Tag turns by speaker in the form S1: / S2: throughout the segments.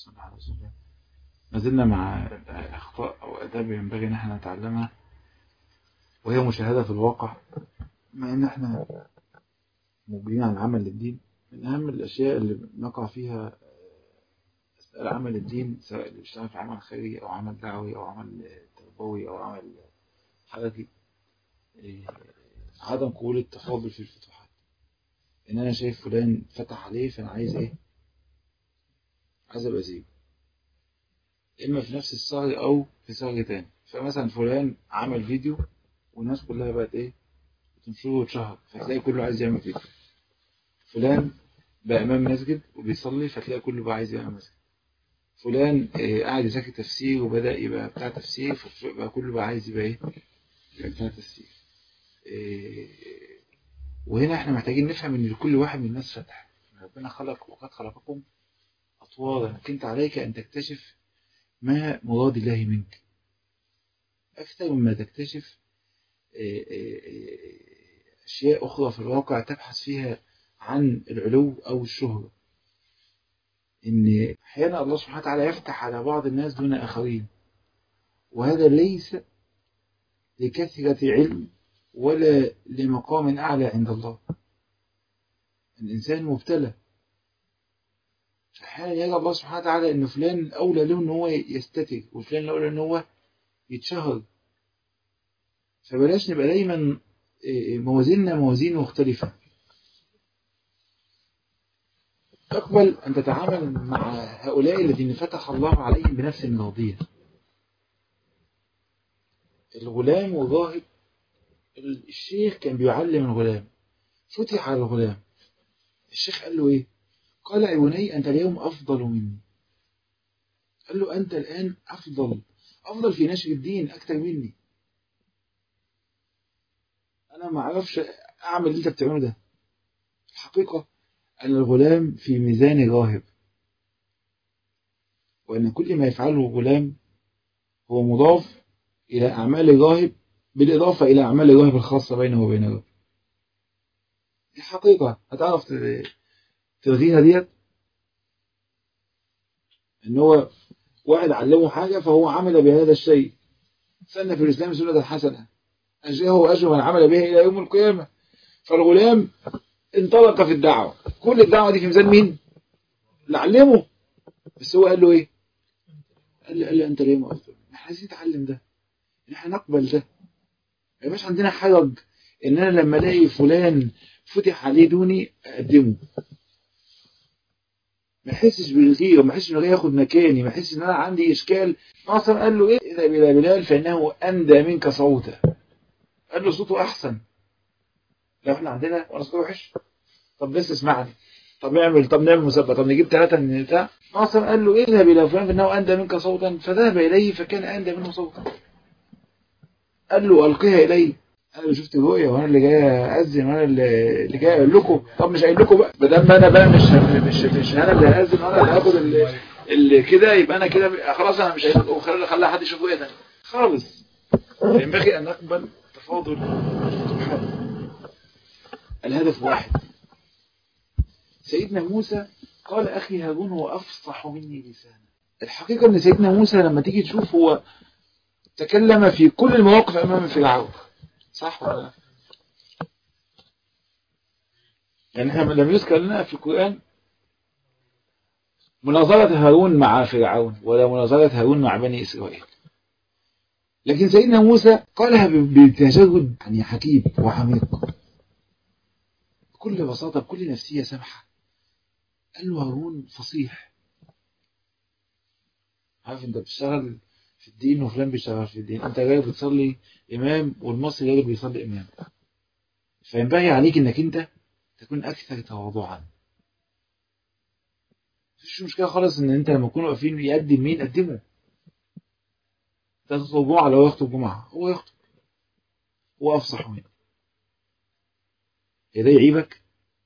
S1: صلى الله عليه وسلم ما زلنا مع أخطاء أو آداب ينبغي أن احنا نتعلمها وهي مشاهدة في الواقع مع أن احنا مقبلين على العمل للدين من أهم الأشياء اللي نقع فيها أسأل عمل الدين سواء اللي بيشتغل في عمل خيري أو عمل دعوي أو عمل تربوي أو عمل حركي عدم قبول التفاضل في الفتوحات ان انا شايف فلان فتح عليه فانا عايز ايه عايز ابقى زيه اما في نفس الصاغ او في صاغ تاني فمثلا فلان عمل فيديو والناس كلها بقت ايه بتنشره وتشهر فتلاقي كله عايز يعمل فيديو فلان بقى امام مسجد وبيصلي فتلاقي كله بقى عايز يعمل مسجد فلان إيه قاعد يذاكر تفسير وبدا يبقى بتاع تفسير فبقى كله بقى عايز يبقى ايه يبقى بتاع تفسير إيه وهنا احنا محتاجين نفهم ان لكل واحد من الناس فتح ربنا خلق وقد خلقكم اطوارا لكن عليك ان تكتشف ما مراد الله منك اكثر مما تكتشف اشياء اخرى في الواقع تبحث فيها عن العلو او الشهرة ان احيانا الله سبحانه وتعالى يفتح على بعض الناس دون اخرين وهذا ليس لكثرة علم ولا لمقام أعلى عند الله الإنسان مبتلى أحيانا يجي الله سبحانه وتعالى إن فلان أولى له إن هو يستتر وفلان أولى إن هو يتشهر فبلاش نبقى دايما موازيننا موازين مختلفة تقبل أن تتعامل مع هؤلاء الذين فتح الله عليهم بنفس المواضيع الغلام والراهب الشيخ كان بيعلم الغلام فتح على الغلام الشيخ قال له ايه قال يا بني انت اليوم افضل مني قال له انت الان افضل افضل في نشر الدين اكتر مني انا ما اعرفش اعمل اللي انت بتعمله ده الحقيقة ان الغلام في ميزان الراهب وان كل ما يفعله الغلام هو مضاف الى اعمال الراهب بالإضافة إلى أعمال الراهب الخاصة بينه وبين الرب دي حقيقة هتعرف تلغيها ديت إن هو واحد علمه حاجة فهو عمل بهذا الشيء سنة في الإسلام سنة حسنة أجره أجر من عمل بها إلى يوم القيامة فالغلام انطلق في الدعوة كل الدعوة دي في ميزان مين؟ اللي علمه بس هو قال له إيه؟ قال له, قال له أنت ليه ما أفضل؟ احنا عايزين نتعلم ده احنا نقبل ده ما يبقاش عندنا حرج ان انا لما الاقي فلان فتح عليه دوني اقدمه ما احسش بالغيره ما احسش ان الغيره ياخد مكاني ما احسش ان انا عندي اشكال اصلا قال له ايه اذهب الى بلال فانه اندى منك صوتا قال له صوته احسن لو احنا عندنا وانا صوته وحش طب بس اسمعني طب نعمل طب نعمل مسابقه طب نجيب ثلاثه من بتاع اصلا قال له اذهب الى فلان فانه اندى منك صوتا فذهب اليه فكان اندى منه صوتا قال له ألقيها إلي أنا اللي شفت رؤية وأنا اللي جاي أأذن وأنا اللي جاي أقول لكم طب مش قايل لكم بقى بدل ما أنا بقى مش مش مش أنا اللي هأذن وأنا اللي هاخد اللي كده يبقى أنا كده خلاص أنا مش قايل لكم خلي خلي حد يشوف رؤية تانية خالص ينبغي أن نقبل تفاضل الفتوحات الهدف واحد سيدنا موسى قال أخي هارون هو أفصح مني لسانا الحقيقة أن سيدنا موسى لما تيجي تشوف هو تكلم في كل المواقف أمام فرعون صح ولا لا يعني احنا لم يذكر لنا في القرآن مناظرة هارون مع فرعون ولا مناظرة هارون مع بني إسرائيل لكن سيدنا موسى قالها بتجرد يعني حكيم وعميق بكل بساطة بكل نفسية سمحة قال له هارون فصيح عارف انت بتشتغل في الدين وفلان بيشتغل في الدين انت جاي بتصلي امام والمصري جاي بيصلي امام فينبغي عليك انك انت تكون اكثر تواضعا مفيش مشكله خالص ان انت لما تكونوا واقفين يقدم مين قدمه ده تطلب جمعه لو يخطب جمعه هو يخطب هو افصح منه ده يعيبك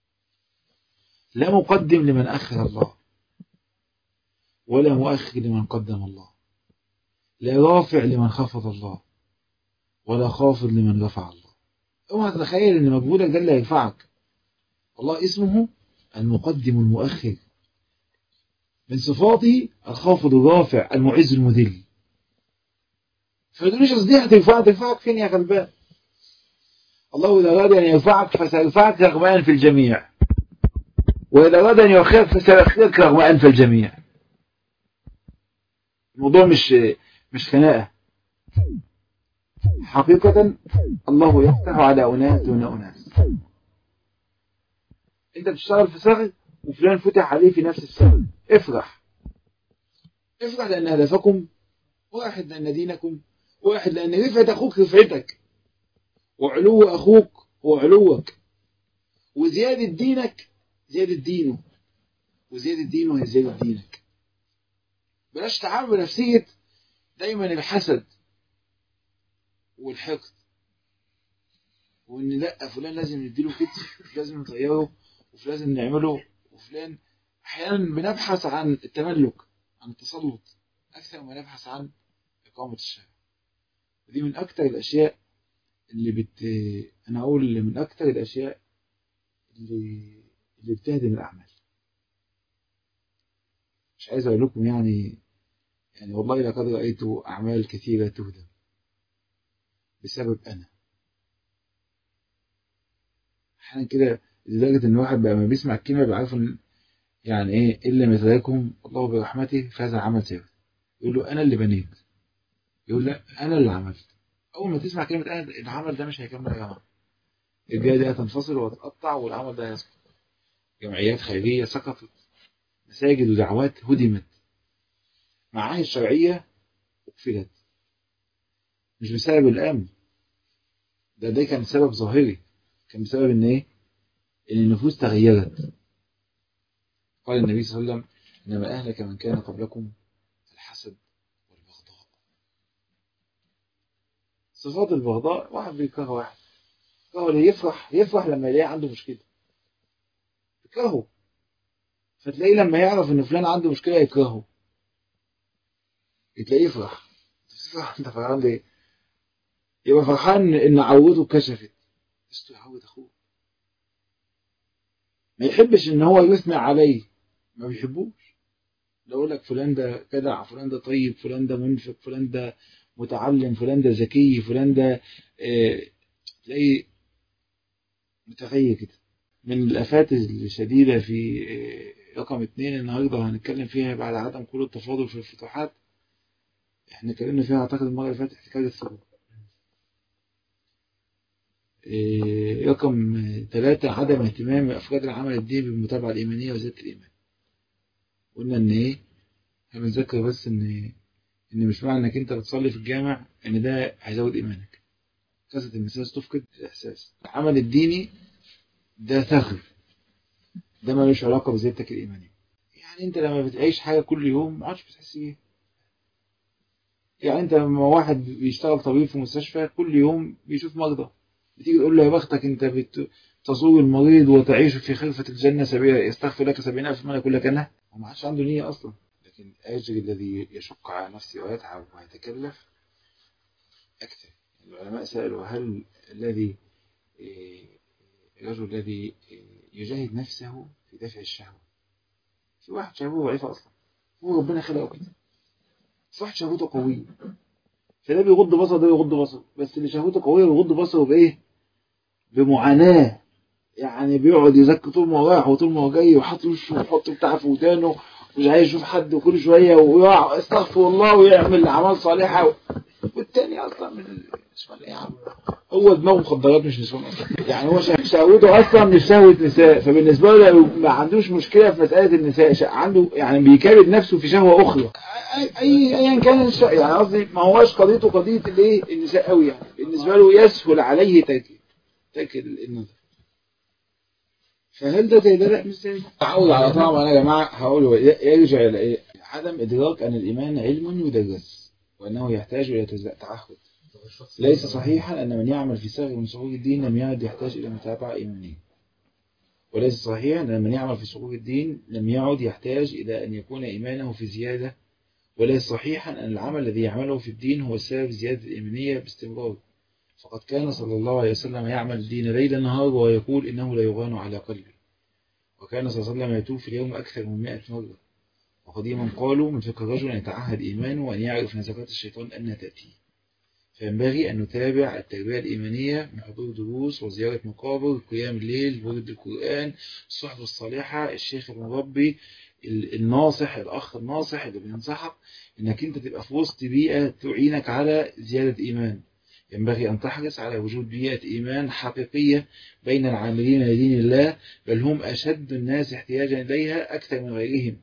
S1: لا مقدم لمن اخر الله ولا مؤخر لمن قدم الله لا رافع لمن خفض الله ولا خافض لمن رفع الله اوعى تتخيل ان مجهودك ده اللي هيرفعك الله اسمه المقدم المؤخر من صفاته الخافض الرافع المعز المذل فما تقوليش اصل دي هترفعك ترفعك فين يا غلبان الله إذا أراد أن يرفعك فسيرفعك رغم أنف الجميع وإذا أراد أن يؤخرك فسيؤخرك رغم أنف الجميع الموضوع مش مش خناقة حقيقة الله يفتح على أناس دون أناس أنت بتشتغل في صغر وفلان فتح عليه في نفس الصغر افرح افرح لأن هدفكم واحد لأن دينكم واحد لأن رفعة أخوك رفعتك وعلو أخوك هو علوك وزيادة دينك زيادة دينه وزيادة دينه هي زيادة دينك بلاش تعامل بنفسية دايما الحسد والحقد وان لا فلان لازم نديله كتف لازم نطيره وفلان نعمله وفلان احيانا بنبحث عن التملك عن التسلط اكثر ما نبحث عن اقامه الشارع ودي من اكثر الاشياء اللي بت انا اقول من اكثر الاشياء اللي اللي بتهدم الاعمال مش عايز اقول لكم يعني يعني والله لقد رايت اعمال كثيره تهدم بسبب انا احيانا كده لدرجه ان الواحد بقى ما بيسمع الكلمه بيعرف ان يعني ايه الا مثلكم الله برحمته فهذا عمل سير يقول له انا اللي بنيت يقول لا انا اللي عملت اول ما تسمع كلمه انا العمل ده مش هيكمل يا جماعه الجايه دي هتنفصل وهتتقطع والعمل ده هيسقط جمعيات خيريه سقطت مساجد ودعوات هدمت معاهد الشرعيه اقفلت مش بسبب الامن ده ده كان سبب ظاهري كان بسبب ان ايه ان النفوس تغيرت قال النبي صلى الله عليه وسلم انما اهلك من كان قبلكم الحسد والبغضاء صفات البغضاء واحد بيكره واحد يكرهه اللي يفرح يفرح لما يلاقي عنده مشكله يكرهه فتلاقيه لما يعرف ان فلان عنده مشكله يكرهه تلاقيه يفرح تفرح انت فرحان ليه يبقى فرحان ان عوته اتكشفت بس يعود اخوه ما يحبش ان هو يثنى عليه ما بيحبوش لو يقول لك فلان ده جدع فلان ده طيب فلان ده منفق فلان ده متعلم فلان ده ذكي فلان ده اه تلاقيه متغير كده من الافات الشديده في اه رقم اتنين النهارده هنتكلم فيها بعد عدم كل التفاضل في الفتوحات احنا اتكلمنا فيها اعتقد المره اللي فاتت احتكاك الثروه رقم ثلاثة عدم اهتمام أفراد العمل الديني بالمتابعة الإيمانية وزيادة الإيمان قلنا إن إيه هنذكر بس إن إن مش معنى إنك أنت بتصلي في الجامع إن ده هيزود إيمانك كثرة المساس تفقد الإحساس العمل الديني ده ثغر ده ملوش علاقة بزيادتك الإيمانية يعني أنت لما بتعيش حاجة كل يوم ما عادش بتحس بيها يعني أنت لما واحد بيشتغل طبيب في مستشفى كل يوم بيشوف مرضى بتيجي تقول له يا بختك انت بتزور المريض وتعيش في خلفة الجنة سبيل يستغفر لك سبعين ألف من يقول لك أنا وما عادش عنده نية أصلا لكن أجر الذي يشق على نفسه ويتعب ويتكلف أكثر العلماء سألوا هل الذي الرجل الذي يجاهد نفسه في دفع الشهوة في واحد شهوته ضعيفة أصلا هو ربنا خلقه كده في واحد شهوته قوية فده بيغض بصره ده بيغض بصره بس اللي شهوته قويه بيغض بصره بايه بمعاناه يعني بيقعد يزكي طول ما هو رايح وطول ما هو جاي وحاطط وشه ويحط بتاع في ودانه مش عايز يشوف حد وكل شويه ويقع استغفر الله ويعمل اعمال صالحه و... والتاني اصلا من اسمه ايه يا عم هو دماغه مخدرات مش نسوان اصلا يعني هو شهوته اصلا مش شهوه نساء فبالنسبه له ما عندوش مشكله في مساله النساء عنده يعني بيكابد نفسه في شهوه اخرى اي ايا كان الشيء يعني قصدي ما هواش قضيته قضيه الايه النساء قوي يعني بالنسبه له يسهل عليه ترك ترك النظر فهل ده زي ده لا مش زي تعود على طبعا انا يا جماعه هقول يرجع الى ايه عدم ادراك ان الايمان علم يدرس وانه يحتاج الى تعهد ليس صحيحا ان من يعمل في صغر من صغور الدين لم يعد يحتاج الى متابعه ايمانيه وليس صحيحا ان من يعمل في صغور الدين لم يعد يحتاج الى ان يكون ايمانه في زياده وليس صحيحا أن العمل الذي يعمله في الدين هو سبب زيادة الإيمانية باستمرار فقد كان صلى الله عليه وسلم يعمل الدين ليل نهار ويقول إنه لا يغان على قلبي وكان صلى الله عليه وسلم يتوب في اليوم أكثر من مئة مرة وقديما قالوا من فقه الرجل أن يتعهد إيمانه وأن يعرف نزغات الشيطان أن تأتيه فينبغي أن نتابع التربية الإيمانية من حضور دروس وزيارة مقابر قيام الليل ورد القرآن الصحبة الصالحة الشيخ المربي الناصح الأخ الناصح اللي بينصحك إنك أنت تبقى في وسط بيئة تعينك على زيادة إيمان ينبغي أن تحرص على وجود بيئة إيمان حقيقية بين العاملين لدين الله بل هم أشد الناس احتياجا إليها أكثر من غيرهم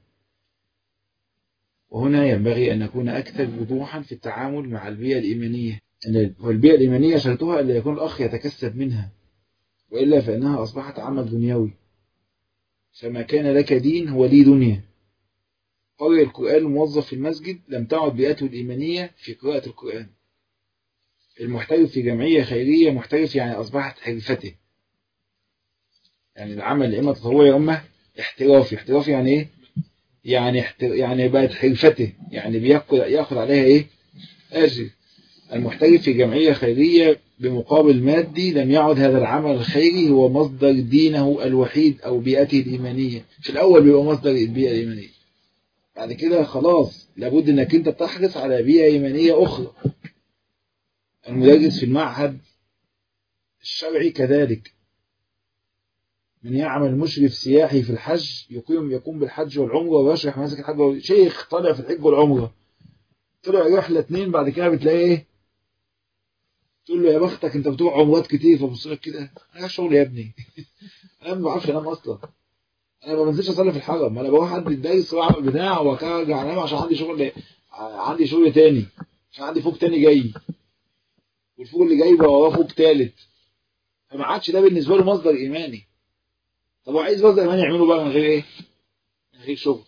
S1: وهنا ينبغي أن نكون أكثر وضوحا في التعامل مع البيئة الإيمانية والبيئة الإيمانية شرطها أن يكون الأخ يتكسب منها وإلا فإنها أصبحت عمل دنيوي فما كان لك دين هو لي دنيا قارئ القرآن الموظف في المسجد لم تعد بيئته الإيمانية في قراءة القرآن المحترف في جمعية خيرية محترف يعني أصبحت حرفته يعني العمل إما تطوعي إما احترافي احترافي يعني إيه يعني احتر... يعني بقت حرفته يعني بياخد ياخد عليها إيه أجر المحترف في جمعية خيرية بمقابل مادي لم يعد هذا العمل الخيري هو مصدر دينه الوحيد أو بيئته الإيمانية في الأول بيبقى مصدر البيئة الإيمانية بعد كده خلاص لابد أنك أنت تحرص على بيئة إيمانية أخرى المدرس في المعهد الشرعي كذلك من يعمل مشرف سياحي في الحج يقيم يقوم بالحج والعمرة ويشرح مناسك الحج شيخ طالع في الحج والعمرة طلع رحلة اتنين بعد كده بتلاقيه ايه تقول له يا بختك انت بتروح عمرات كتير فبص لك كده انا شغل يا ابني انا ما بعرفش انام اصلا انا ما بنزلش اصلي في الحرم انا بروح ادي الدرس واعمل بتاع وارجع انام عشان عندي شغل عندي شغل تاني عشان عندي فوق تاني جاي والفوق اللي جاي بقى وراه فوق تالت فما عادش ده بالنسبه له مصدر ايماني طب هو عايز مصدر ايماني يعمله بقى من غير ايه؟ من غير شغل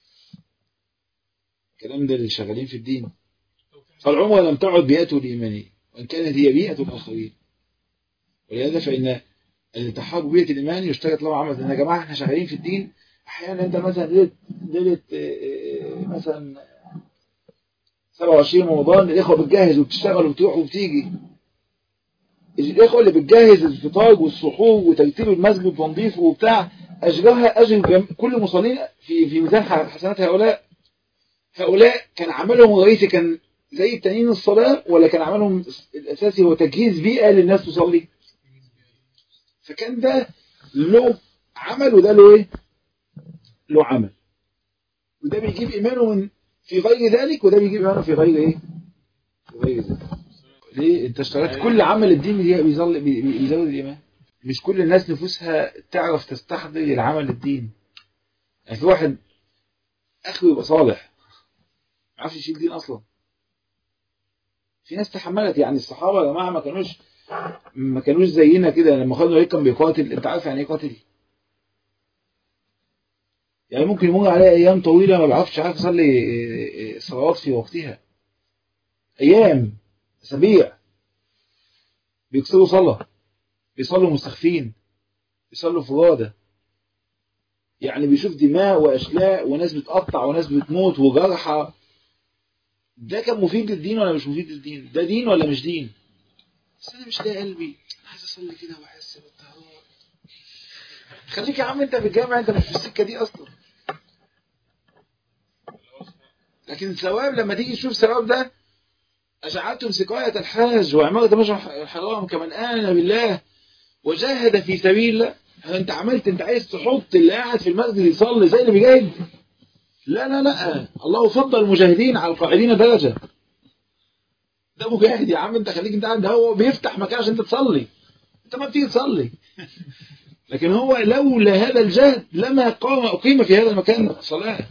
S1: الكلام ده اللي شغالين في الدين فالعمره لم تعد بيئته الايمانيه وان كانت هي بيئه الاخرين ولهذا فان الالتحاق ببيئه الايمان يشترط له عمل ان يا جماعه احنا شغالين في الدين احيانا انت مثلا ليله ليله مثلا 27 رمضان الاخوه بتجهز وبتشتغل وبتروح وبتيجي الاخوه اللي بتجهز الفطار والسحور وترتيب المسجد وتنظيفه وبتاع اجرها اجر كل المصلين في في ميزان حسنات هؤلاء هؤلاء كان عملهم الرئيسي كان زي التانيين الصلاه ولا كان عملهم الاساسي هو تجهيز بيئه للناس تصلي فكان ده له عمل وده له ايه له عمل وده بيجيب ايمانه من في غير ذلك وده بيجيب ايمانه في غير ايه في غير ذلك ليه انت اشتريت كل عمل الدين بيظل بيزود الايمان مش كل الناس نفوسها تعرف تستحضر العمل الدين يعني في واحد اخره يبقى صالح ما عرفش يشيل دين اصلا في ناس تحملت يعني الصحابه يا جماعه ما كانوش ما كانوش زينا كده لما خدوا عليه كان بيقاتل انت عارف يعني ايه قاتل يعني ممكن يمر عليه ايام طويله ما بيعرفش عارف يصلي صلوات في وقتها ايام اسابيع بيكسروا صلاه بيصلوا مستخفين بيصلوا فرادى يعني بيشوف دماء واشلاء وناس بتقطع وناس بتموت وجرحى ده كان مفيد للدين ولا مش مفيد للدين ده دين ولا مش دين بس انا مش لاقي قلبي انا عايز اصلي كده واحس بالطهاره خليك يا عم انت في الجامع انت مش في السكه دي اصلا لكن الثواب لما تيجي تشوف الثواب ده أجعلتم سقاية الحاج وعمارة المشعر الحرام كمن آمن بالله وجاهد في سبيل الله انت عملت انت عايز تحط اللي قاعد في المسجد يصلي زي اللي بيجاهد لا لا لا الله فضل المجاهدين على القاعدين درجة ده مجاهد يا عم انت خليك انت قاعد هو بيفتح مكان عشان انت تصلي انت ما بتيجي تصلي لكن هو لولا هذا الجهد لما قام أقيم في هذا المكان صلاة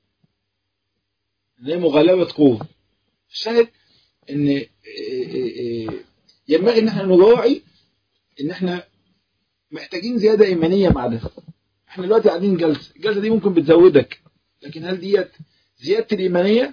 S1: اللي مغالبة قوة الشاهد ان ينبغي ان احنا نراعي ان احنا محتاجين زيادة ايمانية مع ده احنا دلوقتي قاعدين جلسة الجلسة دي ممكن بتزودك لكن هل ديت زيادة الايمانية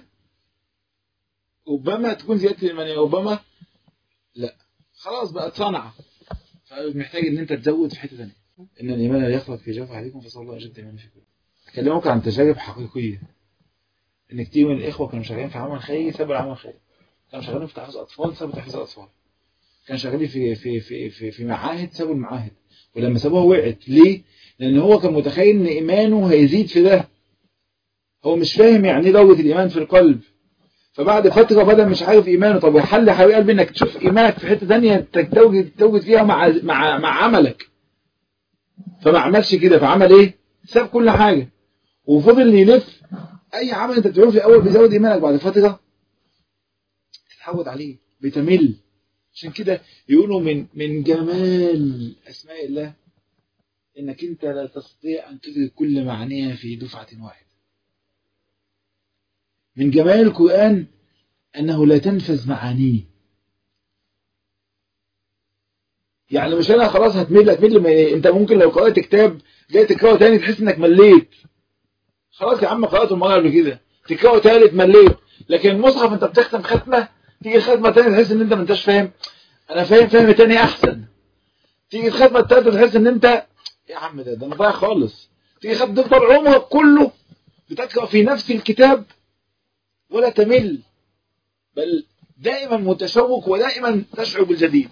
S1: ربما تكون زيادة الايمانية ربما لا خلاص بقت صنعة فمحتاج ان انت تزود في حتة ثانيه ان الايمان لا يخلق في جوف عليكم فصلى الله اجد ايمان فيكم اكلمك عن تجارب حقيقية ان كتير من الاخوة كانوا شغالين في عمل خيري سابوا العمل الخيري كانوا شغالين في تحفيظ اطفال سابوا تحفيظ اطفال كانوا شغالين في في في في, في معاهد سابوا المعاهد ولما سابوها وقعت ليه؟ لان هو كان متخيل ان ايمانه هيزيد في ده هو مش فاهم يعني ايه دورة الإيمان في القلب فبعد فترة بدل مش عارف إيمانه طب الحل يا حبيب قلبي إنك تشوف إيمانك في حتة تانية تتوجد تتوجد فيها مع مع مع عملك فما عملش كده فعمل إيه؟ ساب كل حاجة وفضل يلف أي عمل أنت بتعمله في الأول بيزود إيمانك بعد فترة تتعود عليه بتمل عشان كده يقولوا من من جمال أسماء الله إنك أنت لا تستطيع أن تدرك كل معانيها في دفعة واحدة من جمال القرآن أنه لا تنفذ معانيه يعني مش أنا خلاص هتمل هتمل ما أنت ممكن لو قرأت كتاب جاي تقرأه تاني تحس إنك مليت خلاص يا عم قرأته المرة قبل كده تقرأه تالت مليت لكن المصحف أنت بتختم ختمة تيجي الختمة تاني تحس إن أنت ما أنتش فاهم أنا فاهم فهم تاني أحسن تيجي الختمة التالتة تحس إن أنت يا عم ده ده أنا ضايع خالص تيجي ختمة تفضل عمرك كله بتقرأ في نفس الكتاب ولا تمل بل دائما متشوق ودائما تشعر بالجديد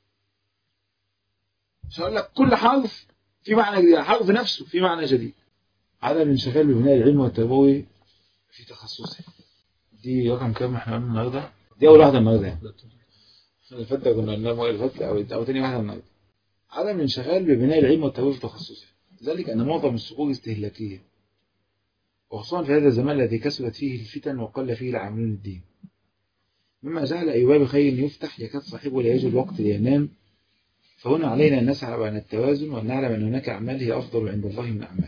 S1: مش هقول لك كل حرف في معنى جديد الحرف نفسه في معنى جديد عدم الانشغال ببناء العلم والتربوي في تخصصه دي رقم كام احنا قلنا النهارده دي اول واحده النهارده يعني اللي فاتت كنا قلنا المره اللي فاتت او او تاني واحده النهارده عدم الانشغال ببناء العلم والتربوي في تخصصه ذلك ان معظم الصقور استهلاكيه وخصوصا في هذا الزمان الذي كثرت فيه الفتن وقل فيه العاملون الدين مما جعل أي باب خير يفتح يكاد صاحبه لا يجد وقت لينام فهنا علينا أن نسعى بين التوازن وأن نعلم أن هناك أعمال هي أفضل عند الله من أعمال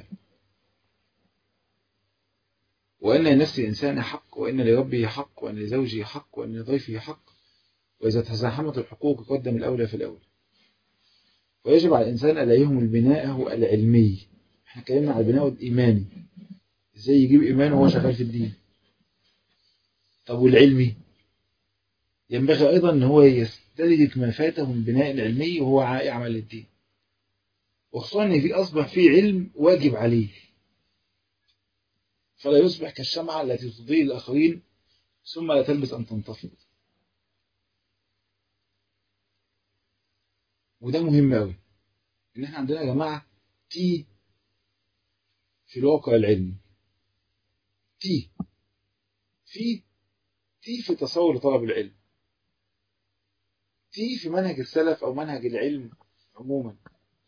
S1: وأن لنفس الإنسان حق وأن لربه حق وأن لزوجه حق وأن لضيفه حق وإذا تزاحمت الحقوق قدم الأولى في الأولى ويجب على الإنسان ألا يهمل بناءه العلمي احنا اتكلمنا على البناء الإيماني ازاي يجيب إيمانه وهو شغال في الدين طب والعلمي ينبغي أيضا أن هو يستدرك ما فاته من بناء العلمي وهو يعمل للدين وخصوصا أن في أصبح في علم واجب عليه فلا يصبح كالشمعة التي تضيء الآخرين ثم لا تلبس أن تنطفئ وده مهم قوي إن احنا عندنا يا جماعة تي في الواقع العلمي تي في تي في تصور طلب العلم تي في منهج السلف أو منهج العلم عموما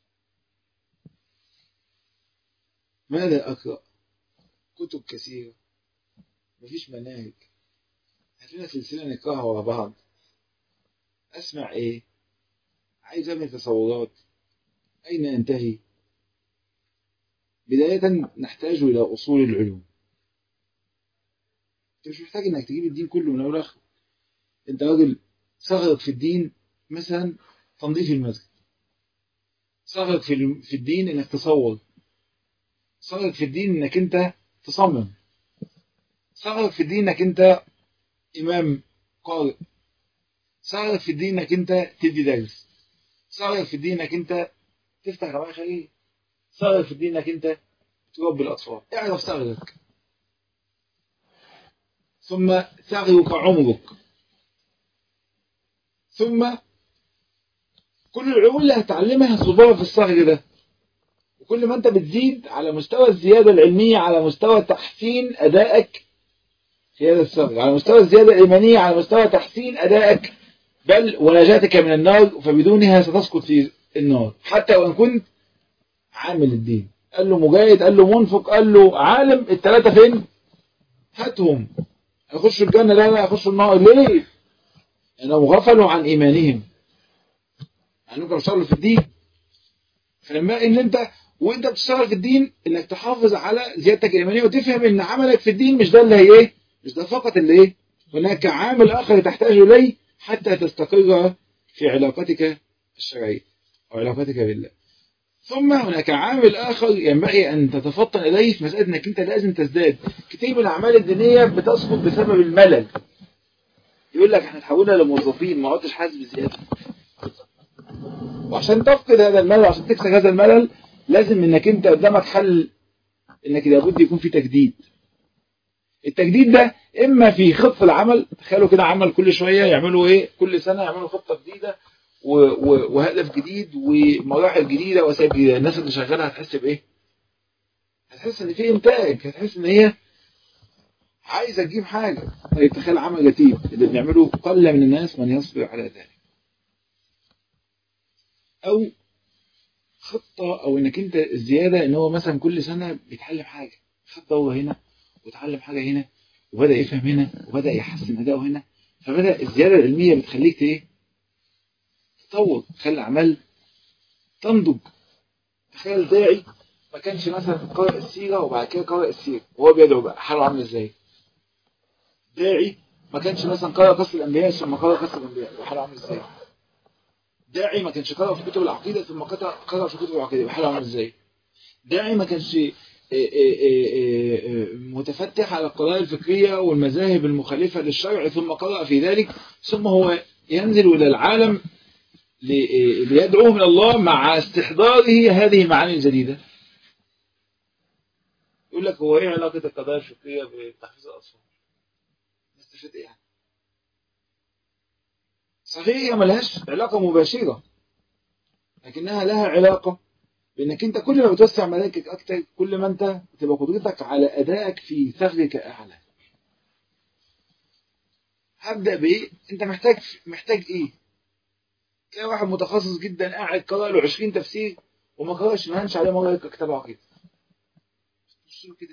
S1: ماذا أقرأ كتب كثيرة مفيش مناهج هاتلنا سلسلة نقراها ورا بعض أسمع إيه عايز أعمل تصورات أين أنتهي بداية نحتاج إلى أصول العلوم انت مش محتاج انك تجيب الدين كله من اول لاخره انت راجل صغرك في الدين مثلا تنظيف المسجد صغرك في في الدين انك تصور صغرك في الدين انك انت تصمم صغرك في الدين انك انت امام قارئ صغرك في الدين انك انت تدي درس صغرك في الدين انك انت تفتح جمعيه خيريه صغرك في الدين انك انت تربي الاطفال اعرف صغرك ثم ثغرك عمرك ثم كل العلوم اللي هتعلمها صبارة في الصغر ده وكل ما انت بتزيد على مستوى الزيادة العلمية على مستوى تحسين أدائك في هذا الصغر على مستوى الزيادة الإيمانية على مستوى تحسين أدائك بل ونجاتك من النار فبدونها ستسقط في النار حتى وإن كنت عامل الدين قال له مجاهد قال له منفق قال له عالم الثلاثة فين هاتهم يخشوا الجنة لا لا يخشوا النار ليه لأنهم غفلوا عن إيمانهم أنهم بيشتغلوا في الدين فلما إن أنت وأنت بتشتغل في الدين إنك تحافظ على زيادتك الإيمانية وتفهم إن عملك في الدين مش ده اللي هي إيه مش ده فقط اللي إيه هناك عامل آخر تحتاج إليه حتى تستقر في علاقتك الشرعية أو علاقتك بالله ثم هناك عامل آخر ينبغي أن تتفطن إليه في مسألة أنك أنت لازم تزداد كتير من الأعمال الدينية بتسقط بسبب الملل يقول لك احنا تحولنا لموظفين ما عدتش حاسس بزيادة وعشان تفقد هذا الملل وعشان تكسر هذا الملل لازم انك انت قدامك حل انك لابد يكون في تجديد التجديد ده اما في خطة العمل تخيلوا كده عمل كل شوية يعملوا ايه كل سنة يعملوا خطة جديدة وهدف جديد ومراحل جديدة وسائل جديدة الناس اللي شغالة هتحس بايه هتحس ان في انتاج هتحس ان هي عايز اجيب حاجه طيب تخيل عمل رتيب اللي بنعمله قل من الناس من يصبر على ذلك او خطه او انك انت الزياده ان هو مثلا كل سنه بيتعلم حاجه خد دوره هنا وتعلم حاجه هنا وبدا يفهم هنا وبدا يحسن اداؤه هنا فبدا الزياده العلميه بتخليك ايه تطور تخلي الاعمال تنضج تخيل داعي ما كانش مثلا قارئ السيره وبعد كده قارئ السيره وهو بيدعو بقى حاله عامل ازاي داعي ما كانش مثلا قرأ قصة الأنبياء ثم قرأ قصة الأنبياء وحاله عامل ازاي داعي ما كانش قرأ في كتب العقيدة ثم قرأ في كتب العقيدة وحاله عامل ازاي داعي ما كانش متفتح على القضايا الفكرية والمذاهب المخالفة للشرع ثم قرأ في ذلك ثم هو ينزل إلى العالم ليدعوه من الله مع استحضاره هذه المعاني الجديدة يقول لك هو ايه علاقة القضايا الفكرية بتحفيظ الأطفال نستفيد ايه يعني صحيح هي ملهاش علاقة مباشرة لكنها لها علاقة بانك انت كل ما بتوسع ملائكك اكتر كل ما انت تبقى قدرتك على ادائك في ثغرك اعلى هبدأ بايه انت محتاج محتاج ايه تلاقي واحد متخصص جدا قاعد قرأ له 20 تفسير وما قرأش ما هنش عليه مرة يقرأ كتاب عقيدة كده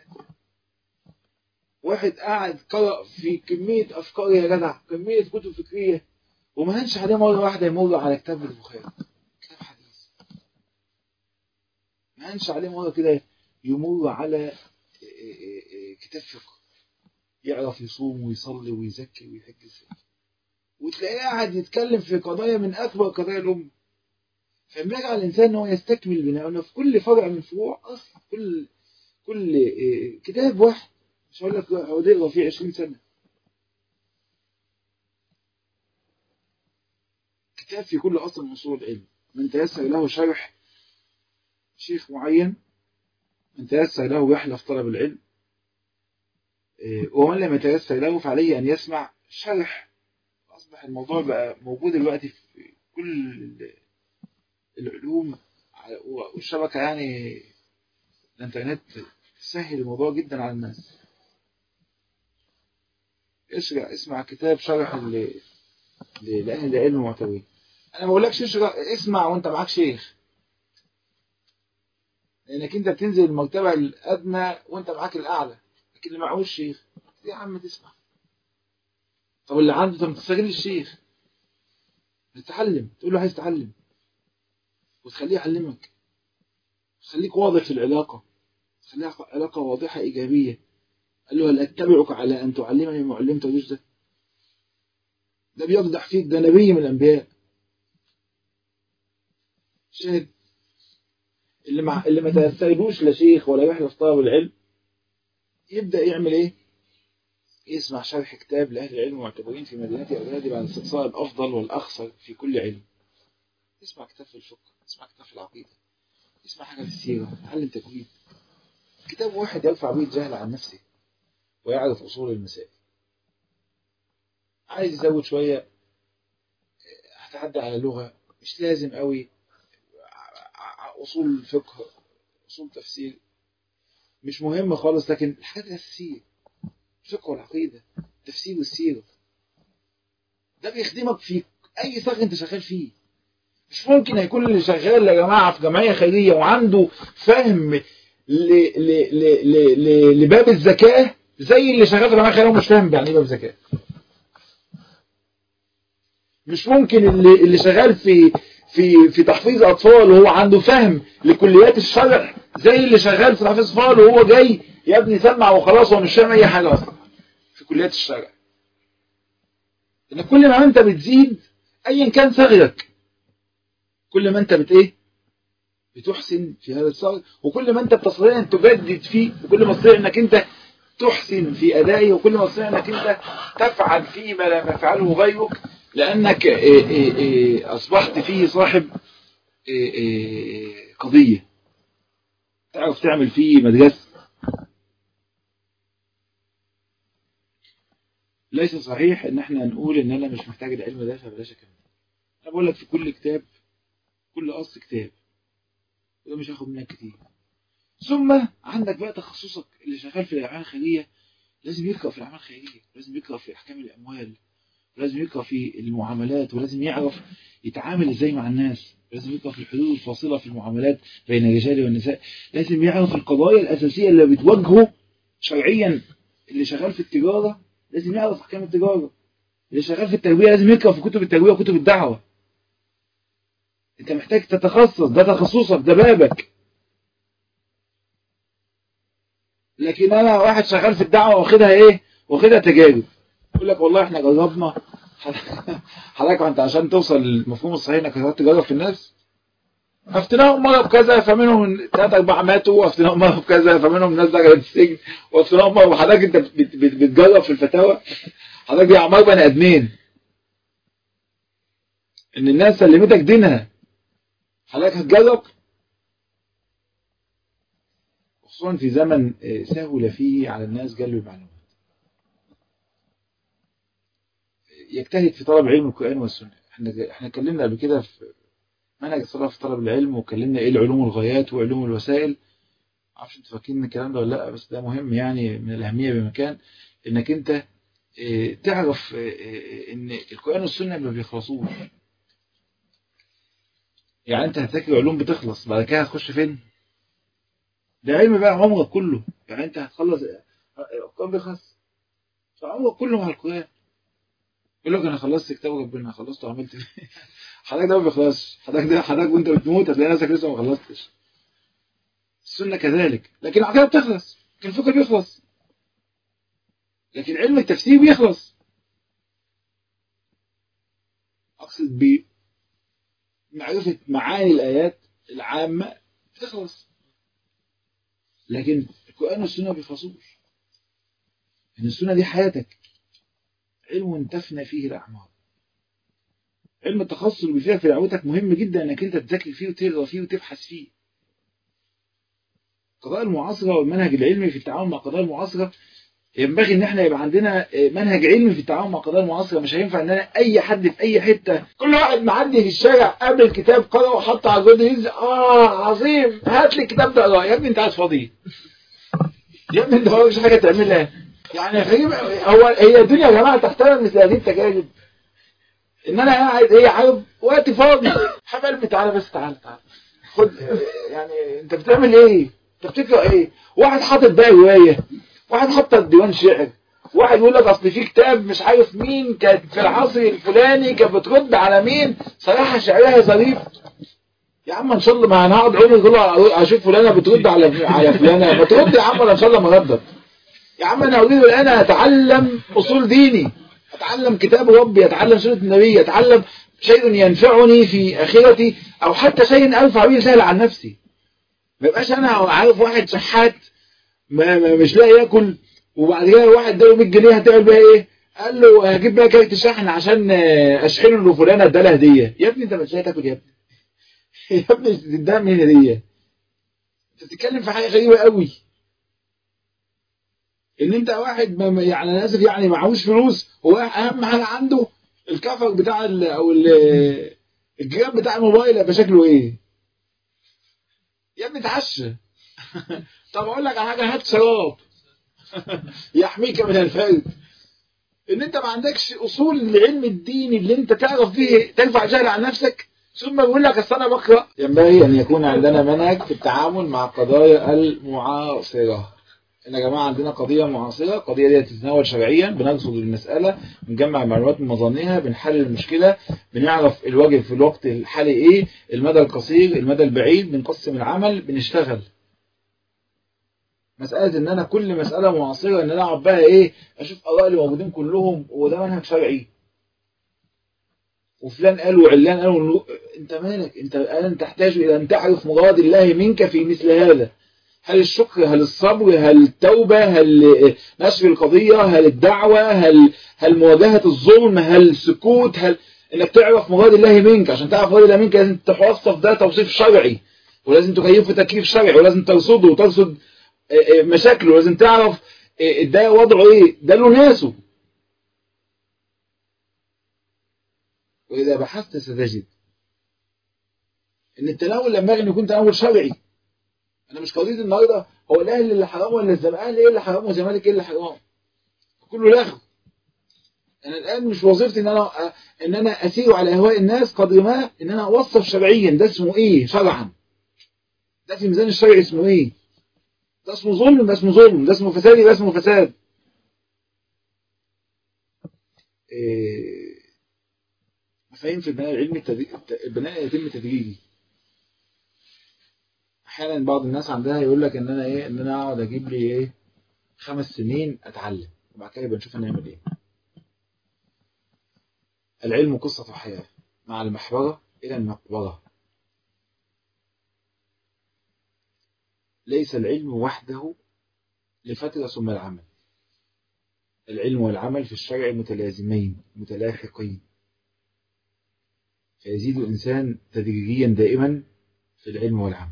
S1: واحد قاعد قرأ في كمية أفكار يا جدع كمية كتب فكرية وما هنش عليه مرة واحدة يمر على كتاب البخاري كتاب حديث ما هنش عليه مرة كده يمر على كتاب فقه يعرف يصوم ويصلي ويزكي ويحج ازاي وتلاقيه قاعد يتكلم في قضايا من أكبر قضايا الأمة فبيرجع الإنسان إن هو يستكمل بناء إنه في كل فرع من فروع أصل كل كل كتاب واحد مش هقول لك هو ده فيه 20 سنة كتاب في كل أصل من أصول العلم من تيسر له شرح شيخ معين من تيسر له يحلى في طلب العلم ومن لم يتيسر له فعليه أن يسمع شرح أصبح الموضوع بقى موجود دلوقتي في كل العلوم والشبكة يعني الانترنت تسهل الموضوع جدا على الناس اسمع اسمع كتاب شرح لأهل العلم المعتبرين انا ما بقولكش اسمع وانت معاك شيخ لانك انت بتنزل المرتبه الادنى وانت معاك الاعلى لكن اللي معهوش شيخ يا عم تسمع طب اللي عنده طب تستغل الشيخ تتعلم تقول له عايز تتعلم وتخليه يعلمك خليك واضح في العلاقة خليها علاقة واضحة إيجابية قال له هل أتبعك على أن تعلمني ما علمت رشدا ده بيقدح فيك ده نبي من الأنبياء شاهد اللي مع اللي ما تأثربوش لا شيخ ولا يحرص طلب العلم يبدأ يعمل إيه؟ يسمع شرح كتاب لأهل العلم المعتبرين في مدينة أولادي بعد استقصاء الأفضل والأخصر في كل علم اسمع كتاب في الفقه اسمع كتاب في العقيدة اسمع حاجة في السيرة تعلم تجويد كتاب واحد يرفع به الجهل عن نفسه ويعرف أصول المسائل عايز يزود شوية هتعدى على لغة مش لازم قوي أصول فقه أصول تفسير مش مهم خالص لكن الحاجات الأساسية الفقه والعقيدة التفسير والسيرة ده بيخدمك في أي ثغر أنت شغال فيه مش ممكن هيكون اللي شغال يا جماعة في جمعية خيرية وعنده فهم ل... ل... ل... ل... لباب الزكاة زي اللي شغال في جمعية خيرية ومش فاهم يعني باب الزكاة مش ممكن اللي, اللي شغال في في في تحفيظ اطفال وهو عنده فهم لكليات الشرع زي اللي شغال في تحفيظ اطفال وهو جاي يا ابني سمع وخلاص هو مش فاهم اي حاجه اصلا في كليات الشرع ان كل ما انت بتزيد ايا كان ثغرك كل ما انت بت ايه بتحسن في هذا الثغر وكل ما انت بتستطيع ان تجدد فيه وكل ما تستطيع انك انت تحسن في ادائه وكل ما تستطيع انك انت تفعل فيه ما لم يفعله غيرك لأنك أصبحت فيه صاحب قضية تعرف تعمل فيه مدرسة ليس صحيح ان احنا نقول ان انا مش محتاج العلم ده فبلاش اكمل انا بقول لك في كل كتاب كل قص كتاب وده مش هاخد منك كتير ثم عندك بقى تخصصك اللي شغال في الجمعيه الخيريه لازم يقرأ في الأعمال الخيرية لازم يقرأ في أحكام الأموال ولازم يقرأ في المعاملات ولازم يعرف يتعامل ازاي مع الناس لازم يقرأ في الحدود الفاصلة في المعاملات بين الرجال والنساء لازم يعرف القضايا الأساسية اللي بتواجهه شرعيا اللي شغال في التجارة لازم يعرف أحكام التجارة اللي شغال في التربية لازم يقرأ في كتب التربية وكتب الدعوة انت محتاج تتخصص ده تخصصك ده بابك لكن انا واحد شغال في الدعوة واخدها ايه واخدها تجارب يقول لك والله احنا جربنا حضرتك انت عشان توصل للمفهوم الصحيح انك تجرب في الناس افتناهم مرة بكذا فمنهم ثلاثة أربعة ماتوا وافتناهم مرة بكذا فمنهم ناس دخلت السجن وافتناهم مرة وحضرتك أنت بتجرب في الفتاوى حضرتك دي أعمار بني آدمين إن الناس سلمتك دينها حضرتك هتجرب خصوصا في زمن سهل فيه على الناس جلب المعلومات يجتهد في طلب علم القرآن والسنة احنا احنا اتكلمنا قبل كده في منهج الصلاة في طلب العلم واتكلمنا ايه العلوم الغايات وعلوم الوسائل معرفش انتوا فاكرين الكلام ده ولا لا بس ده مهم يعني من الأهمية بمكان انك انت اه تعرف اه ان القرآن والسنة ما بيخلصوش يعني انت هتذاكر علوم بتخلص بعد كده هتخش فين ده علم بقى عمرك كله يعني انت هتخلص القرآن بيخلص فعمرك كله مع القرآن يقول لك انا خلصت كتاب ربنا خلصته وعملت ايه حضرتك ده ما بيخلصش حضرتك ده حضرتك وانت بتموت هتلاقي نفسك لسه ما خلصتش السنه كذلك لكن العقيده بتخلص لكن الفقه بيخلص لكن علم التفسير بيخلص اقصد بمعرفه معاني الايات العامه بتخلص لكن القران والسنه ما بيخلصوش ان السنه دي حياتك علم تفنى فيه الأعمار علم التخصص اللي بيفيدك في دعوتك مهم جدا انك انت تذاكر فيه وتقرا فيه وتبحث فيه القضايا المعاصرة والمنهج العلمي في التعامل مع القضايا المعاصرة ينبغي ان احنا يبقى عندنا منهج علمي في التعامل مع القضايا المعاصرة مش هينفع ان انا اي حد في اي حتة كل واحد معدي في الشارع قبل الكتاب قرأ وحط على الجود ينزل اه عظيم هات لي الكتاب ده اقراه يا ابني انت قاعد فاضي يا ابني انت مالكش حاجة تعملها يعني غريب هو هي الدنيا يا جماعه تحترم مثل هذه التجارب ان انا قاعد ايه عارف وقت فاضي حبيبي تعالى بس تعالى تعالى خد يعني انت بتعمل ايه انت بتقرا ايه واحد حاطط بقى روايه واحد حاطط ديوان شعر واحد يقول لك اصل في كتاب مش عارف مين كانت في العصر الفلاني كانت بترد على مين صراحه شعرها ظريف يا عم ان شاء الله ما انا هقعد عمري كله اشوف فلانه بترد على على فلانه ما ترد يا عم ان شاء الله ما ردت يا عم انا اريد الان اتعلم اصول ديني اتعلم كتاب ربي اتعلم سنه النبي اتعلم شيء ينفعني في اخرتي او حتى شيء ارفع به سهل عن نفسي ما يبقاش انا عارف واحد شحات ما ما مش لاقي ياكل وبعد كده واحد اداله 100 جنيه هتعمل بيها ايه قال له هجيب بقى كارت شحن عشان اشحنه ان فلان ادالها هديه يا ابني انت مش لاقي تاكل يا ابني يا ابني تديها من هديه انت بتتكلم في حاجه غريبه قوي ان انت واحد ما يعني انا اسف يعني معهوش فلوس هو اهم حاجه عنده الكفر بتاع ال او ال الجراب بتاع الموبايل يبقى شكله ايه يا ابني اتعشى طب اقول لك على حاجه هات شراب يحميك من الفرد ان انت ما عندكش اصول العلم الديني اللي انت تعرف فيه ترفع جهل عن نفسك ثم بيقول لك اصل انا بقرا ينبغي ان يكون عندنا منهج في التعامل مع القضايا المعاصره ان يا جماعه عندنا قضيه معاصره القضيه دي تتناول شرعيا بنرصد المساله بنجمع المعلومات من مظانها بنحلل المشكله بنعرف الواجب في الوقت الحالي ايه المدى القصير المدى البعيد بنقسم العمل بنشتغل مسألة ان انا كل مسألة معاصرة ان انا اقعد بقى ايه اشوف اراء اللي موجودين كلهم وده منهج شرعي وفلان قال وعلان قال انت مالك انت الان تحتاج الى ان تعرف مراد الله منك في مثل هذا هل الشكر هل الصبر هل التوبة هل نشر القضية هل الدعوة هل هل مواجهة الظلم هل السكوت هل انك تعرف مراد الله منك عشان تعرف مراد الله منك لازم توصف ده توصيف شرعي ولازم تكيفه تكييف شرعي ولازم ترصده وترصد مشاكله ولازم تعرف ده وضعه ايه ده له ناسه واذا بحثت ستجد ان التناول ينبغي ان يكون تناول شرعي انا مش قضيه النهارده هو الاهلي اللي حرام ولا الزمالك ايه اللي حرام والزمالك ايه اللي حرام كله لغو انا الان مش وظيفتي ان انا ان انا اسير على اهواء الناس قدر ما ان انا اوصف شرعيا ده اسمه ايه شرعا ده في ميزان الشرع اسمه ايه ده اسمه ظلم ده اسمه ظلم ده اسمه فساد ده اسمه فساد إيه مفاهيم في البناء العلمي التدري... البناء يتم تدريجي احيانا بعض الناس عندها يقول لك ان انا ايه ان انا اقعد اجيب لي ايه خمس سنين اتعلم وبعد كده يبقى نشوف هنعمل ايه العلم قصة حياة مع المحبرة إلى المقبرة ليس العلم وحده لفترة ثم العمل العلم والعمل في الشرع متلازمين متلاحقين فيزيد الإنسان تدريجيا دائما في العلم والعمل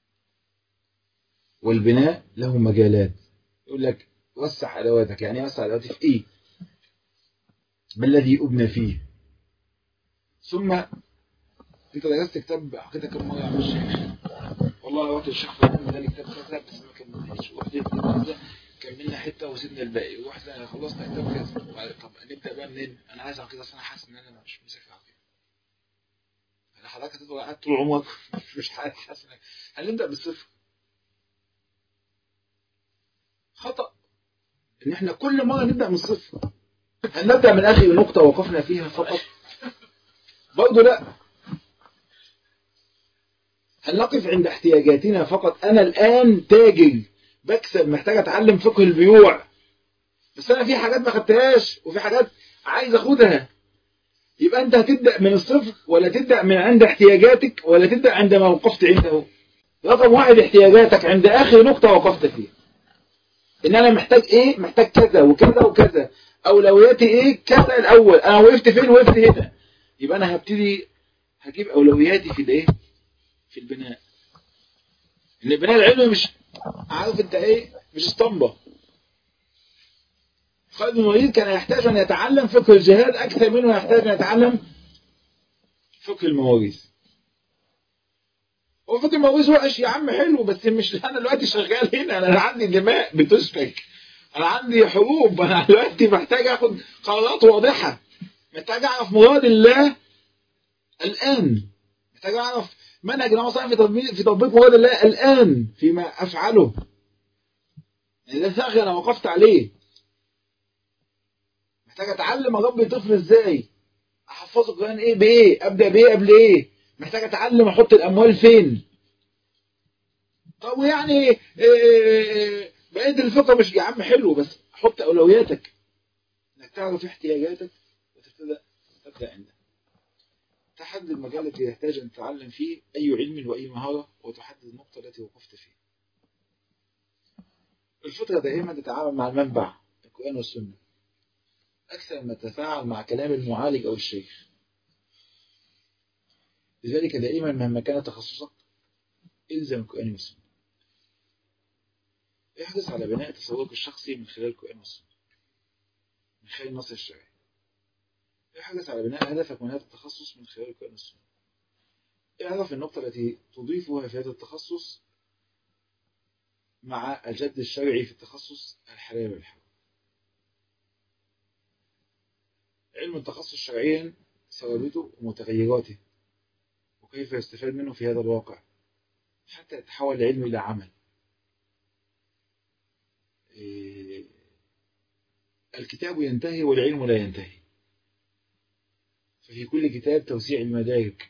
S1: والبناء له مجالات يقول لك وسع أدواتك يعني وسع أدواتي في إيه ما الذي أبنى فيه ثم انت درست كتاب حكيتك كم مره يا عم الشيخ والله وقت الشيخ فلان ده كتاب كذا بس ما كملناش ورحت كذا كملنا حته وسيبنا الباقي ورحنا خلصنا كتاب كذا طب نبدا بقى منين انا عايز عقيده اصل انا حاسس ان انا مش مذاكر عقيده انا حضرتك هتفضل قاعد طول عمرك مش حاسس انك هنبدا بالصفر خطا ان احنا كل مره نبدا من الصفر هل نبدا من اخر نقطه وقفنا فيها فقط برضه لا هل نقف عند احتياجاتنا فقط أنا الآن تاجر بكسب محتاج أتعلم فقه البيوع بس أنا في حاجات ما خدتهاش وفي حاجات عايز أخدها يبقى أنت هتبدأ من الصفر ولا تبدأ من عند احتياجاتك ولا تبدأ عندما وقفت عنده رقم واحد احتياجاتك عند آخر نقطة وقفت فيها إن أنا محتاج إيه محتاج كذا وكذا وكذا أولوياتي إيه كذا الأول أنا وقفت فين وقفت هنا يبقى انا هبتدي هجيب اولوياتي في الايه في البناء ان البناء العلمي مش عارف انت ايه مش اسطمبة خالد بن الوليد كان يحتاج ان يتعلم فقه الجهاد اكثر منه يحتاج ان يتعلم فقه المواريث هو فقه المواريث وحش يا عم حلو بس مش انا دلوقتي شغال هنا انا عندي دماء بتسفك انا عندي حروب انا دلوقتي محتاج اخد قرارات واضحه محتاج اعرف مراد الله الان محتاج اعرف منهج الله صلى في تطبيق في تطبيق مراد الله الان فيما افعله يعني ده ثغر انا وقفت عليه محتاج اتعلم اربي طفل ازاي احفظه القران ايه بايه ابدا بايه قبل ايه محتاج اتعلم احط الاموال فين طب يعني إيه بقيت الفقه مش يا عم حلو بس حط اولوياتك انك تعرف احتياجاتك وتبتدأ تبدأ عندها تحدد المجال الذي يحتاج أن تتعلم فيه أي علم وأي مهارة وتحدد النقطة التي وقفت فيها الفطرة دائما تتعامل مع المنبع القرآن والسنة أكثر ما تتفاعل مع كلام المعالج أو الشيخ لذلك دائما مهما كان تخصصك إلزم القرآن والسنة احرص على بناء تصورك الشخصي من خلال القرآن والسنة من خلال النص الشرعي احرص على بناء هدفك من هذا التخصص من خلال القرآن والسنة اعرف النقطة التي تضيفها في هذا التخصص مع الجد الشرعي في التخصص الحلال والحرام علم التخصص شرعيا ثوابته ومتغيراته وكيف يستفاد منه في هذا الواقع حتى يتحول العلم إلى عمل الكتاب ينتهي والعلم لا ينتهي ففي كل كتاب توسيع المدارك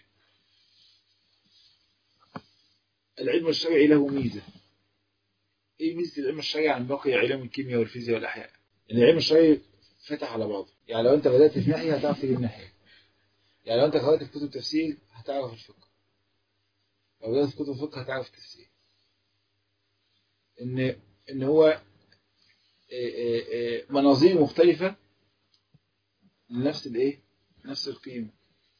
S1: العلم الشرعي له ميزة ايه ميزة العلم الشرعي عن باقي علوم الكيمياء والفيزياء والأحياء ان العلم الشرعي فتح على بعضه يعني لو انت بدأت في ناحية هتعرف تجيب ناحية يعني لو انت قرأت في كتب تفسير هتعرف الفقه لو بدأت في كتب الفقه هتعرف التفسير ان ان هو مناظير مختلفة لنفس الايه نفس القيمة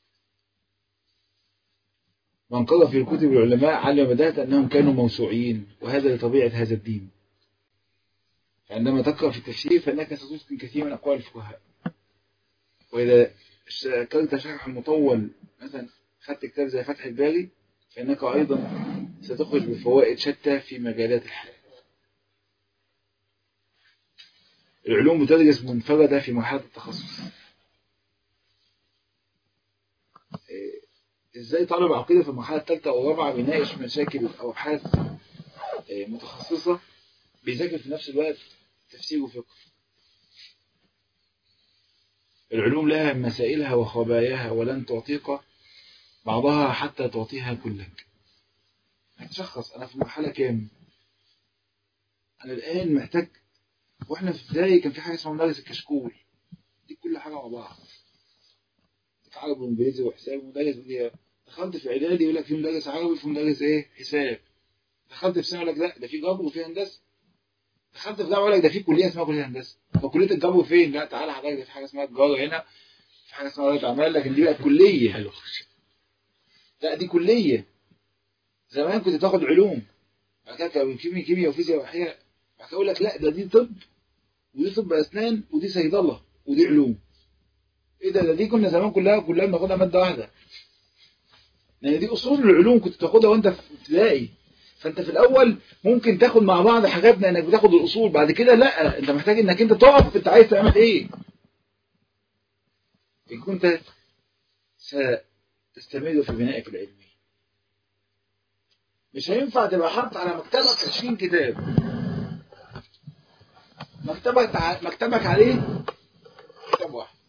S1: من قرأ في الكتب العلماء علم بدأت أنهم كانوا موسوعيين وهذا لطبيعة هذا الدين عندما تقرأ في التفسير فإنك ستتقن كثير من أقوال الفقهاء وإذا ذكرت شرح مطول مثلا خدت كتاب زي فتح الباري فإنك أيضا ستخرج بفوائد شتى في مجالات الحياة العلوم بتدرس منفردة في مرحلة التخصص إيه، ازاي طالب عقيدة في المرحلة الثالثة او الرابعة بيناقش مشاكل او ابحاث إيه، متخصصة بيذاكر في نفس الوقت تفسير وفقه العلوم لها مسائلها وخباياها ولن تعطيك بعضها حتى تعطيها كلك هتشخص انا في مرحلة كام انا الان محتاج واحنا في ابتدائي كان في حاجه اسمها مدرس الكشكول دي كل حاجه مع بعض عربي وانجليزي وحساب ومدرس دي دخلت في اعدادي يقول لك في مدرس عربي وفي مدرس ايه حساب دخلت في ثانوي يقول لك لا ده في جبر وفي هندسه دخلت في جامعه يقول لك ده في كليه اسمها كليه هندسه طب كليه الجبر فين لا تعالى حضرتك ده في حاجه اسمها تجاره هنا في حاجه اسمها اداره اعمال لكن دي بقت كليه
S2: حلو
S1: لا دي كليه زمان كنت تاخد علوم بعد كده كان كيمياء كيمياء وفيزياء واحياء بعد كده اقول لك لا ده دي طب ودي طب اسنان ودي صيدله ودي علوم ايه ده ده دي كنا زمان كلها كلها بناخدها ماده واحده لان دي اصول العلوم كنت بتاخدها وانت في ابتدائي فانت في الاول ممكن تاخد مع بعض حاجات لانك بتاخد الاصول بعد كده لا انت محتاج انك انت تقف انت عايز تعمل ايه ان كنت ستستمر في بنائك العلمي مش هينفع تبقى حاطط على مكتبك 20 كتاب مكتبك ع- مكتبك عليه كتاب واحد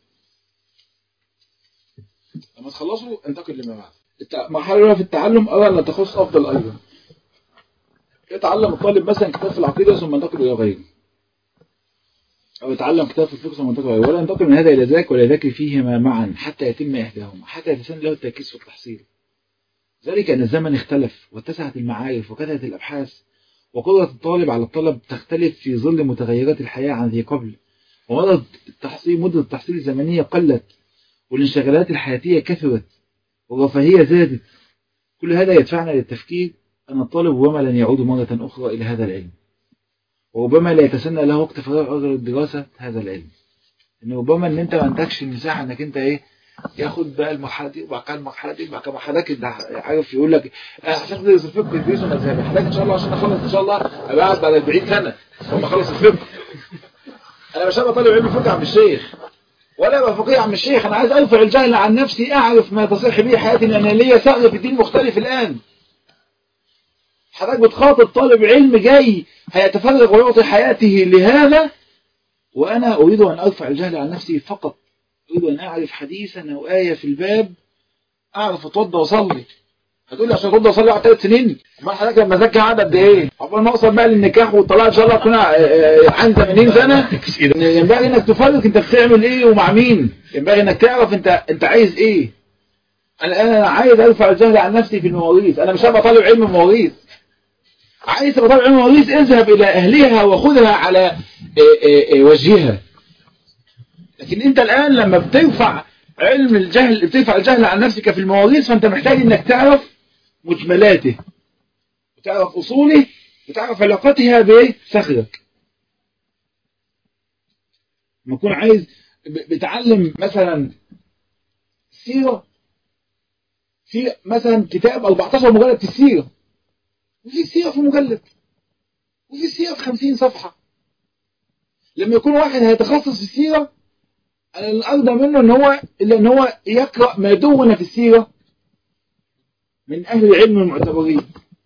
S1: لما تخلصوا انتقل لما بعد التع- المرحله الاولى في التعلم ارى ان تخص افضل ايضا يتعلم الطالب مثلا كتاب في العقيده ثم ينتقل الى غيره او يتعلم كتاب في الفقه ثم ينتقل الى غيره ولا ينتقل من هذا الى ذاك ولا يذاكر فيهما معا حتى يتم احداهما حتى يتسن له التركيز في التحصيل ذلك ان الزمن اختلف واتسعت المعارف وكثرت الابحاث وقدرة الطالب على الطلب تختلف في ظل متغيرات الحياة عن ذي قبل ومدة التحصيل مدة التحصيل الزمنية قلت والانشغالات الحياتية كثرت والرفاهية زادت كل هذا يدفعنا للتفكير أن الطالب ربما لن يعود مرة أخرى إلى هذا العلم وربما لا يتسنى له وقت فراغ أكثر لدراسة هذا العلم إن ربما إن أنت ما عندكش المساحة إنك أنت إيه ياخد بقى المرحله دي وبعد كده المرحله دي وبعد كده المرحله دي ده عارف يقول لك آه، عشان تدرس الفقه تدرسه مذهبي حضرتك ان شاء الله عشان اخلص ان شاء الله ابقى قاعد بعد 40 سنه ثم اخلص الفقه انا مش هبقى طالب علم فقه عم الشيخ ولا ابقى فقيه عم الشيخ انا عايز ارفع الجهل عن نفسي اعرف ما تصح به حياتي لان ليا ثغر في الدين مختلف الان حضرتك بتخاطب طالب علم جاي هيتفرغ ويعطي حياته لهذا وانا اريد ان ارفع الجهل عن نفسي فقط أريد أن أعرف حديثا أو آية في الباب أعرف أتوضى وأصلي هتقول لي عشان أتوضى وأصلي على ثلاث سنين أمال حضرتك لما أذاكر قعد قد إيه؟ عقبال ما أوصل بقى للنكاح والطلاق إن شاء الله أكون عن 80 سنة ينبغي إنك تفرق أنت بتعمل إيه ومع مين؟ ينبغي إنك تعرف أنت أنت عايز إيه؟ أنا أنا عايز أرفع الجهل عن نفسي في المواريث أنا مش هبقى طالب علم مواريث عايز تبقى طالب علم مواريث اذهب إلى أهلها وخذها على إيه إيه إيه وجهها لكن انت الان لما بترفع علم الجهل بترفع الجهل عن نفسك في المواريث فانت محتاج انك تعرف مجملاته وتعرف اصوله وتعرف علاقتها بثغرك لما تكون عايز ب- بتعلم مثلا سيرة في مثلا كتاب 14 مجلد في السيرة وفي سيرة في مجلد وفي سيرة في 50 صفحة لما يكون واحد هيتخصص في السيرة أنا الأرضى منه إن هو إلا إن هو يقرأ ما دون في السيرة من أهل العلم المعتبرين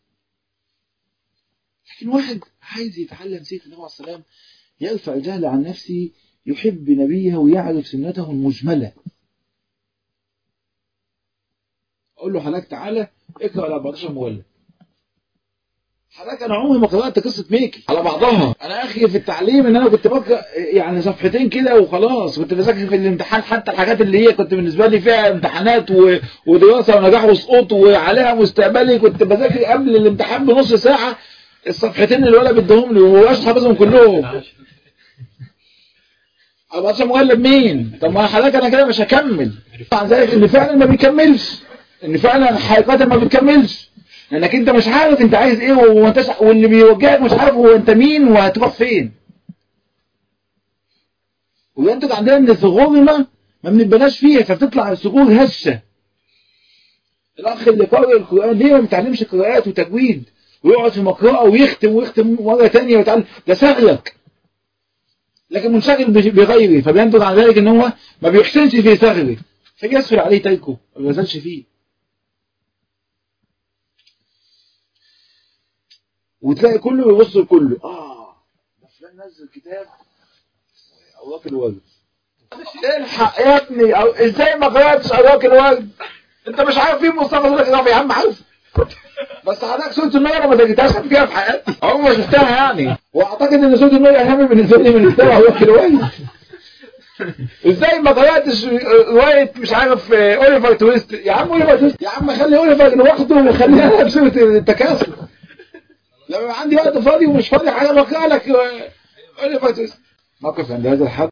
S1: لكن واحد عايز يتعلم سيرة النبي عليه السلام يرفع الجهل عن نفسه يحب نبيه ويعرف سنته المجملة أقول له حضرتك تعالى اقرأ ال 14 مولد حضرتك انا عمري ما قرات قصه ميكي على بعضها انا اخي في التعليم ان انا كنت بقرا يعني صفحتين كده وخلاص كنت بذاكر في الامتحان حتى الحاجات اللي هي كنت بالنسبه لي فيها امتحانات و... ودراسه ونجاح وسقوط وعليها مستقبلي كنت بذاكر قبل الامتحان بنص ساعه الصفحتين اللي الولد بيديهم لي ومبقاش حافظهم كلهم 14 مغلب مين طب ما حضرتك انا كده مش هكمل عن ذلك ان فعلا ما بيكملش ان فعلا حقيقه ما بتكملش لانك انت مش عارف انت عايز ايه وانت واللي بيوجهك مش عارف هو انت مين وهتروح فين وينتج عندنا ان ثغورنا ما بنبناش فيها فبتطلع الثغور هشه الاخ اللي قارئ القران ليه ما بيتعلمش قراءات وتجويد ويقعد في مقرأة ويختم ويختم مرة تانية ويتعلم ده ثغرك لكن منشغل بغيره فبينتج عن ذلك ان هو ما بيحسنش في ثغره فيسهل عليه تركه ما بيزالش فيه وتلاقي كله بيبص لكله اه ده فلان نزل كتاب اوراق الورد الحق يا ابني أو ازاي ما قراتش اوراق الورد انت مش عارف مين مصطفى صدق يا عم عارف بس حضرتك سوره النور انا ما ذاكرتهاش فيها في حياتي عمري ما شفتها يعني واعتقد ان سوره النور اهم بالنسبه لي من كتاب اوراق الورد ازاي ما قراتش روايه مش عارف اوليفر تويست يا عم اوليفر تويست يا عم خلي اوليفر لوحده وخليها بسوره التكاثر لما عندي وقت فاضي ومش فاضي حاجه بقرا لك اوليفر تويست موقف عند هذا الحد